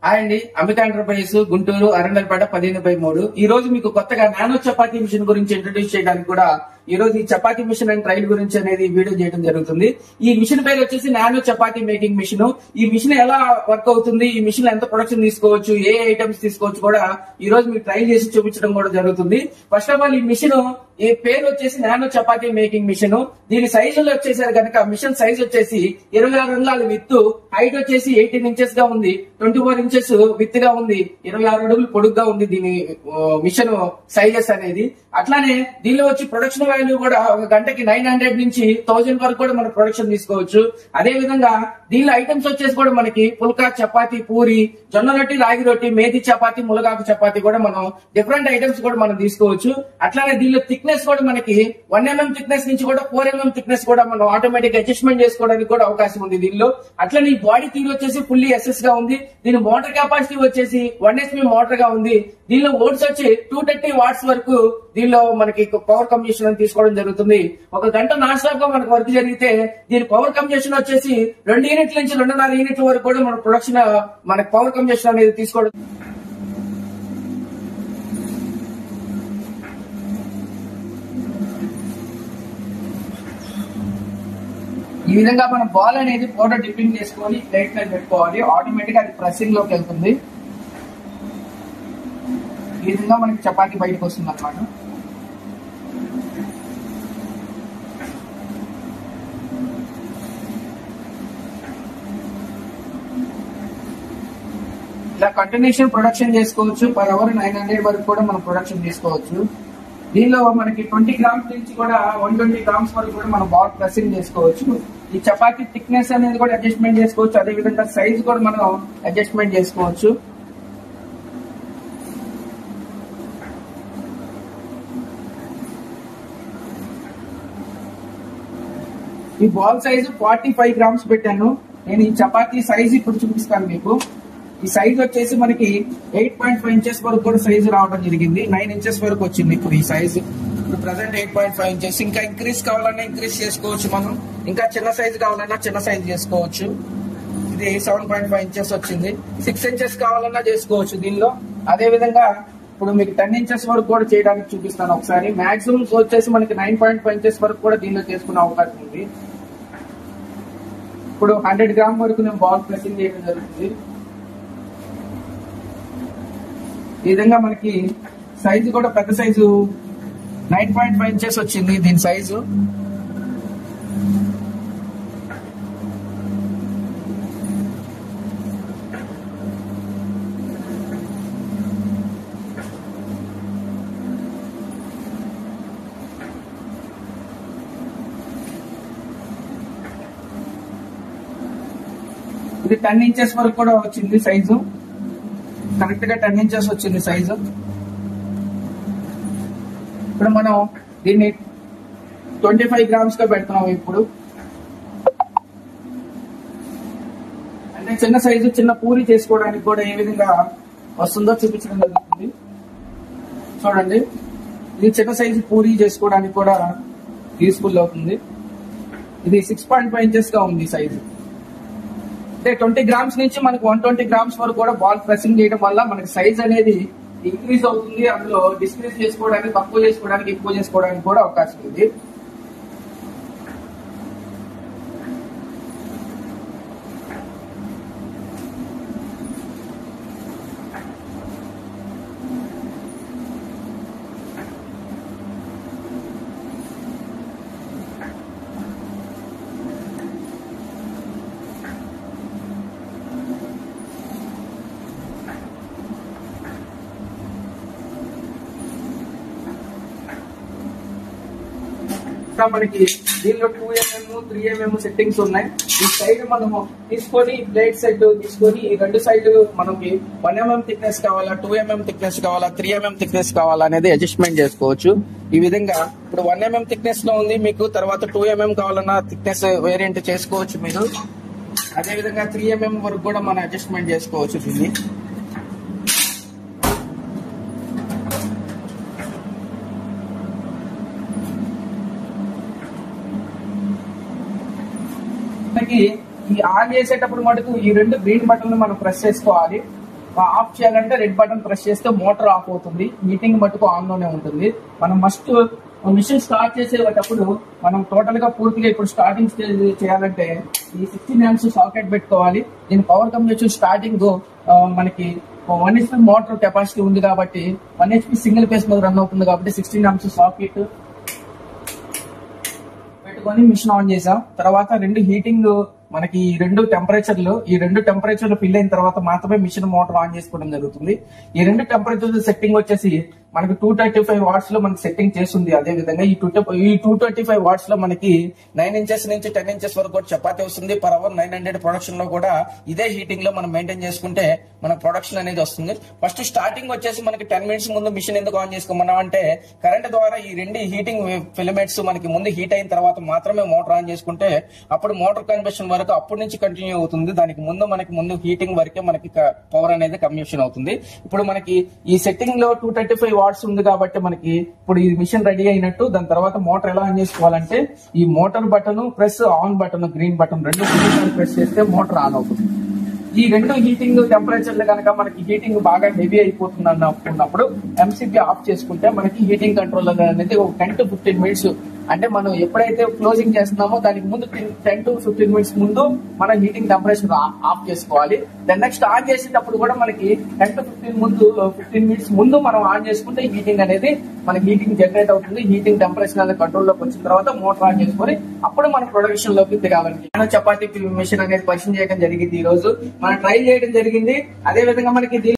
hi అండి అమిత enterprises Guntur Arundelpet పదిహేను by మూడు ఈ రోజు మీకు కొత్తగా నానో చపాతీ మిషన్ గురించి ఇంట్రడ్యూస్ చేయడానికి కూడా ఈ రోజు ఈ చపాతీ మిషన్ అండ్ ట్రైల్ గురించి అనేది వీడియో చేయడం జరుగుతుంది ఈ మిషన్ పేరు వచ్చేసి నానో చపాతీ మేకింగ్ మిషన్ ఈ మిషన్ ఎలా వర్క్ అవుతుంది ఈ మిషన్ ఎంత ప్రొడక్షన్ తీసుకోవచ్చు ఏ ఐటమ్స్ తీసుకోవచ్చు కూడా ఈ రోజు మీకు ట్రైల్ చేసి చూపించడం కూడా జరుగుతుంది ఫస్ట్ ఆఫ్ ఆల్ ఈ మిషన్ ఈ పేరు వచ్చేసి నానో చపాతీ మేకింగ్ మిషన్ దీని సైజులో వచ్చేసరి కనుక మిషన్ సైజ్ వచ్చేసి ఇరవై ఆరు అంగుళాల విత్ హైట్ వచ్చేసి ఎయిటీన్ ఇంచెస్ గా ఉంది ట్వంటీ ఫోర్ ఇంచెస్ విత్ గా ఉంది ఇరవై ఆరు అడుగులు పొడుగ్గా ఉంది దీని మిషన్ సైజెస్ అనేది అట్లానే దీనిలో వచ్చి ప్రొడక్షన్ వాల్యూ కూడా ఒక గంటకి నైన్ హండ్రెడ్ నుంచి థౌజండ్ వరకు కూడా మనం ప్రొడక్షన్ తీసుకోవచ్చు అదే విధంగా దీనిలో ఐటమ్స్ వచ్చేసి కూడా మనకి పుల్కా చపాతి పూరి జొన్న రొట్టి రాగి రొట్టి మేతి చపాతి ములగాకు చపాతి కూడా మనం డిఫరెంట్ ఐటమ్స్ కూడా మనం తీసుకోవచ్చు అట్లానే దీనిలో థిక్నెస్ కూడా మనకి వన్ ఎంఎం థిక్నెస్ నుంచి కూడా ఫోర్ ఎంఎం థిక్నెస్ కూడా మనం ఆటోమేటిక్ అడ్జస్ట్మెంట్ చేసుకోవడానికి కూడా అవకాశం ఉంది దీనిలో అట్లనే ఈ బాడీ తీరు వచ్చేసి ఫుల్లీ ఎస్ఎస్ గా ఉంది దీని మోటార్ కెపాసిటీ వచ్చేసి వన్ హెచ్పి మోటార్ గా ఉంది దీనిలో ఓట్స్ వచ్చి టూ థర్టీ వాట్స్ వరకు దీనిలో మనకి పవర్ కంజెషన్ తీసుకోవడం జరుగుతుంది ఒక గంట నాన్ స్టాప్ గా మనకు వర్క్ జరిగితే దీని పవర్ కంజెషన్ వచ్చేసి రెండు యూనిట్ల నుంచి రెండున్నర యూనిట్ల వరకు కూడా మన ప్రొడక్షన్ మనకి పవర్ కంజెషన్ అనేది తీసుకోవడం ఈ విధంగా మనం బాల్ అనేది పౌడర్ డిప్పింగ్ చేసుకొని ప్లేట్ మీద పెట్టుకోవాలి ఆటోమేటిక్ అది ప్రెస్సింగ్ లోకి వెళ్తుంది ఈ విధంగా మనకి చపాతీ బయటకు వస్తుంది అనమాట ఇలా కంటిన్యూషన్ ప్రొడక్షన్ చేసుకోవచ్చు పర్ అవర్ నైన్ హండ్రెడ్ వరకు కూడా మనం ప్రొడక్షన్ చేసుకోవచ్చు దీనిలో మనకి ట్వంటీ గ్రామ్స్ నుంచి కూడా వన్ ట్వంటీ గ్రామ్స్ వరకు కూడా మనం బాల్ ప్రెసింగ్ చేసుకోవచ్చు ఈ చపాతీ థిక్నెస్ అనేది కూడా అడ్జస్ట్మెంట్ చేసుకోవచ్చు అదే విధంగా సైజ్ కూడా మనం అడ్జస్ట్మెంట్ చేసుకోవచ్చు ఈ ball size forty five grams పెట్టాను నేను ఈ చపాతీ సైజ్ ఇప్పుడు చూపిస్తాను మీకు ఈ సైజ్ వచ్చేసి మనకి ఎయిట్ పాయింట్ ఫైవ్ ఇంచెస్ వరకు కూడా సైజు రావడం జరిగింది నైన్ ఇంచెస్ వరకు వచ్చింది ఇప్పుడు ఈ సైజ్ ఇప్పుడు present eight point five inches ఇంకా ఇంక్రీజ్ కావాలన్నా ఇంక్రీజ్ చేసుకోవచ్చు మనం ఇంకా చిన్న సైజ్ కావాలన్నా చిన్న సైజ్ చేసుకోవచ్చు ఇది సెవెన్ పాయింట్ ఫైవ్ ఇంచెస్ వచ్చింది సిక్స్ ఇంచెస్ కావాలన్నా చేసుకోవచ్చు దీనిలో అదే విధంగా ఇప్పుడు మీకు టెన్ ఇంచెస్ వరకు కూడా చేయడానికి చూపిస్తాను ఒకసారి మాక్సిమం వచ్చేసి మనకి నైన్ పాయింట్ ఫైవ్ ఇంచెస్ వరకు కూడా దీనిలో చేసుకునే అవకాశం ఉంది ఇప్పుడు హండ్రెడ్ గ్రామ్ వరకు నేను బాల్ ప్రెసింగ్ చేయడం జరుగుతుంది ఈ విధంగా మనకి సైజు కూడా పెద్ద size nine point five inches వచ్చింది దీని సైజు ఇది టెన్ ఇంచెస్ వరకు కూడా వచ్చింది సైజు కరెక్ట్ గా టెన్ ఇంచెస్ వచ్చింది సైజు ఇప్పుడు మనం దీన్ని ట్వంటీ ఫైవ్ గ్రామ్స్ గా పెడుతున్నాం ఇప్పుడు అంటే చిన్న సైజు చిన్న పూరి చేసుకోవడానికి కూడా ఏ విధంగా వస్తుందో చూపించడం జరుగుతుంది చూడండి ఇది చిన్న సైజు పూరి చేసుకోవడానికి కూడా యూస్ఫుల్ అవుతుంది ఇది సిక్స్ పాయింట్ ఫైవ్ ఇంచెస్ గా ఉంది సైజు అంటే ట్వంటీ గ్రామ్స్ నుంచి మనకు వన్ ట్వంటీ గ్రామ్స్ వరకు కూడా బాల్ ప్రెసింగ్ చేయడం వల్ల మనకి సైజ్ అనేది ఇంక్రీజ్ అవుతుంది అందులో డిస్క్రీజ్ చేసుకోవడానికి తక్కువ చేసుకోవడానికి ఎక్కువ చేసుకోవడానికి కూడా అవకాశం ఉంది ఇంకా మనకి దీనిలో two MM three MM settings ఉన్నాయి ఈ సైడ్ మనము తీసుకొని ప్లేట్ సైడ్ తీసుకొని ఈ రెండు సైడ్ మనకి వన్ ఎంఎం థిక్నెస్ కావాలా టూ ఎంఎం థిక్నెస్ కావాలా త్రీ ఎంఎం థిక్నెస్ కావాలా అనేది అడ్జస్ట్మెంట్ చేసుకోవచ్చు ఈ విధంగా ఇప్పుడు వన్ ఎంఎం థిక్నెస్ లో ఉంది మీకు తర్వాత టూ ఎంఎం కావాలన్నా థిక్నెస్ వేరియంట్ చేసుకోవచ్చు మీరు అదే విధంగా త్రీ ఎంఎం వరకు కూడా మనం అడ్జస్ట్మెంట్ చేసుకోవచ్చు దీన్ని మనకి ఈ ఆన్ చేసేటప్పుడు మటుకు ఈ రెండు గ్రీన్ బటన్ మనం ప్రెస్ చేసుకోవాలి ఆఫ్ చేయాలంటే రెడ్ బటన్ ప్రెస్ చేస్తే మోటార్ ఆఫ్ అవుతుంది హీటింగ్ మటుకు ఆన్ లోనే ఉంటుంది మనం మస్ట్ మిషన్ స్టార్ట్ చేసేటప్పుడు మనం టోటల్ గా పూర్తిగా ఇప్పుడు స్టార్టింగ్ స్టేజ్ చేయాలంటే ఈ సిక్స్టీన్ యామ్స్ సాకెట్ పెట్టుకోవాలి దీని పవర్ కంపెనీ స్టార్టింగ్ మనకి వన్ హెచ్పి మోటార్ కెపాసిటీ ఉంది కాబట్టి వన్ హెచ్పి సింగిల్ ఫేస్ మీద రన్ అవుతుంది కాబట్టి సిక్స్టీన్ యామ్స్ సాకెట్ పెట్టుకొని మిషన్ ఆన్ చేసాం తర్వాత రెండు హీటింగ్ మనకి ఈ రెండు టెంపరేచర్లు ఈ రెండు టెంపరేచర్లు ఫిల్ అయిన తర్వాత మాత్రమే మిషన్ మోటార్ ఆన్ చేసుకోవడం జరుగుతుంది ఈ రెండు టెంపరేచర్ సెట్టింగ్ వచ్చేసి మనకి టూ థర్టీ ఫైవ్ వాట్స్ లో మనకి సెట్టింగ్ చేస్తుంది అదే విధంగా ఈ టూ ఈ టూ ట్వంటీ ఫైవ్ వాట్స్ లో మనకి నైన్ ఇంచెస్ నుంచి టెన్ ఇంచెస్ వరకు కూడా చపాతీ వస్తుంది per hour nine hundred production లో కూడా ఇదే హీటింగ్ లో మనం మెయింటైన్ చేసుకుంటే మన ప్రొడక్షన్ అనేది వస్తుంది ఫస్ట్ స్టార్టింగ్ వచ్చేసి మనకి టెన్ మినిట్స్ ముందు మిషన్ ఎందుకు ఆన్ చేసుకోమన్నాం అంటే కరెంట్ ద్వారా ఈ రెండు హీటింగ్ ఫిలమెంట్స్ మనకి ముందు హీట్ అయిన తర్వాత మాత్రమే మోటార్ ఆన్ చేసుకుంటే అప్పుడు మోటార్ కన్వర్షన్ వరకు అప్పటి నుంచి కంటిన్యూ అవుతుంది దానికి ముందు మనకి ముందు హీటింగ్ వరకే మనకి పవర్ అనేది కన్వర్షన్ అవుతుంది ఇప్పుడు మనకి ఈ సెట్టింగ్ లో టూ థర్టీ ఫైవ్ వాట్స్ ఉంది కాబట్టి మనకి ఇప్పుడు ఈ మిషన్ రెడీ అయినట్టు దాని తర్వాత మోటార్ ఎలా ఆన్ చేసుకోవాలంటే ఈ motor button press on button green button రెండు ప్రెస్ చేస్తే మోటార్ ఆన్ అవుతుంది ఈ రెండు హీటింగ్ టెంపరేచర్లు కనుక మనకి హీటింగ్ బాగా హెవీ అయిపోతుంది అన్నప్పుడు ఎంసీపీ ఆఫ్ చేసుకుంటే మనకి హీటింగ్ కంట్రోల్ అనేది ఒక టెన్ టు ఫిఫ్టీన్ మినిట్స్ అంటే మనం ఎప్పుడైతే క్లోజింగ్ చేస్తున్నామో దానికి ముందు టెన్ టు ఫిఫ్టీన్ మినిట్స్ ముందు మనం హీటింగ్ టెంపరేచర్ ఆఫ్ చేసుకోవాలి దెన్ నెక్స్ట్ ఆన్ చేసేటప్పుడు కూడా మనకి టెన్ టు ఫిఫ్టీన్ ముందు ఫిఫ్టీన్ మినిట్స్ ముందు మనం ఆన్ చేసుకుంటే హీటింగ్ అనేది మనకి హీటింగ్ జనరేట్ అవుతుంది హీటింగ్ టెంపరేచర్ అనేది కంట్రోల్ లోకి వచ్చిన తర్వాత మోటార్ ఆన్ చేసుకొని అప్పుడు మన ప్రొడక్షన్ లోకి దిగాలి నేను చపాతీ మిషన్ అనేది పరిచయం చేయడం జరిగింది ఈ రోజు మనం ట్రై చేయడం జరిగింది అదే విధంగా మనకి దీని